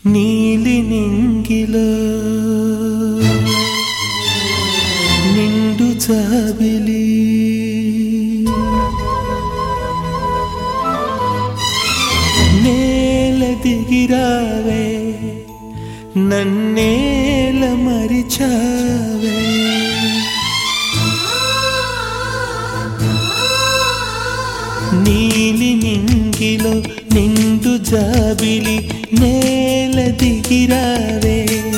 నీలి నింగిలో నిండు చాబిలి నేల దిగిరావే నన్నేల మరిచావే నీలి నింగిలో నిండు జాబిలి నేల దిగిరావే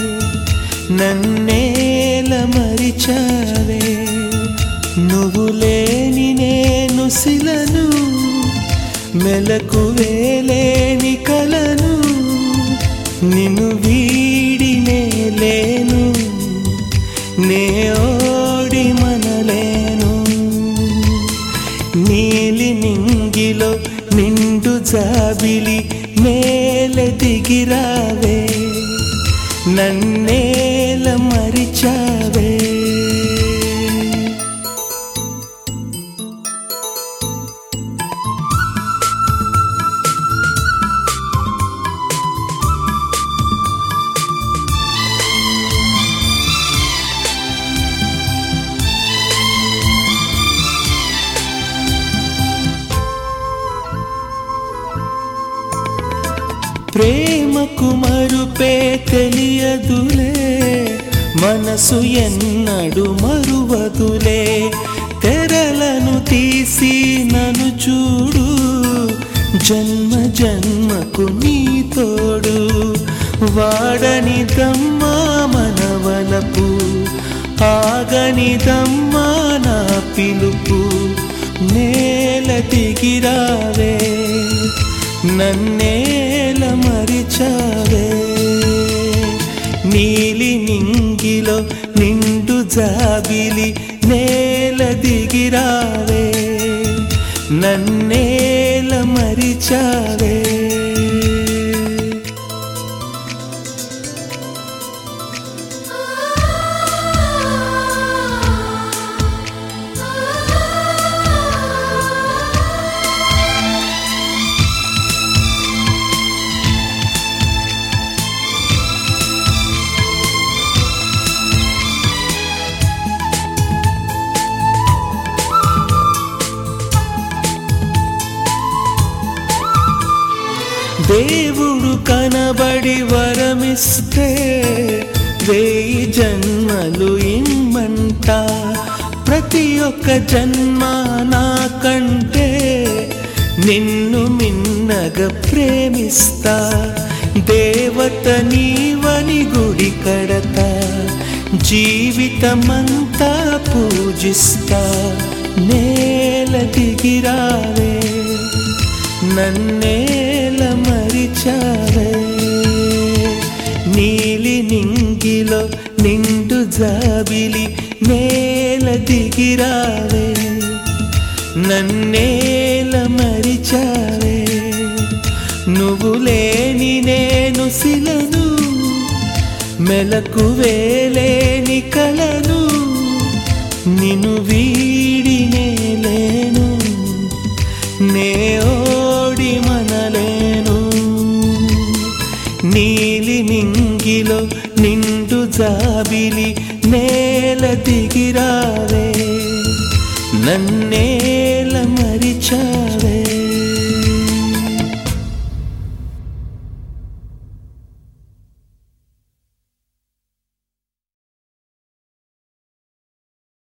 నన్నేల మరిచావే నువ్వు లేని నేను శిలను మెలకు వేలేని కలను నిన్ను వీడినే లేను నే ఓడి మనలేను నీలి నింగిలో నిండు జాబిలి నేల దిగిరావే నన్నేల మరిచావే ప్రేమకు మరుపే తెలియదులే మనసు ఎన్నడు మరువదులే తెరలను తీసి నన్ను చూడు జన్మ జన్మకు నీ తోడు వాడని దమ్మా మనవలపు ఆగని దమ్మా నా పిలుపు నేల దిగిరావే నన్నేల మరిచావే నీలి నింగిలో నిండు జాబిలి నేల దిగిరావే నన్నేల మరిచావే దేవుడు కనబడి వరమిస్తే వేయి జన్మలు ఇమ్మంట ప్రతి ఒక్క జన్మ నాకంటే నిన్ను మిన్నగా ప్రేమిస్తా దేవత నీవని గుడి కడతా జీవితమంతా పూజిస్తా నేల దిగిరావే నన్నేల మరిచావే నీలి నింగిలో నిండు జాబిలి నేల దిగిరావే నన్నేల మరిచావే నువ్వు లేని నేను శిలను మెలకు వేలేని కలను నిన్ను వీడినే లేను నే ఓడి మనలేను నీలి నింగిలో నిండు జాబిలి నేల దిగిరావే నన్నేల మరిచావే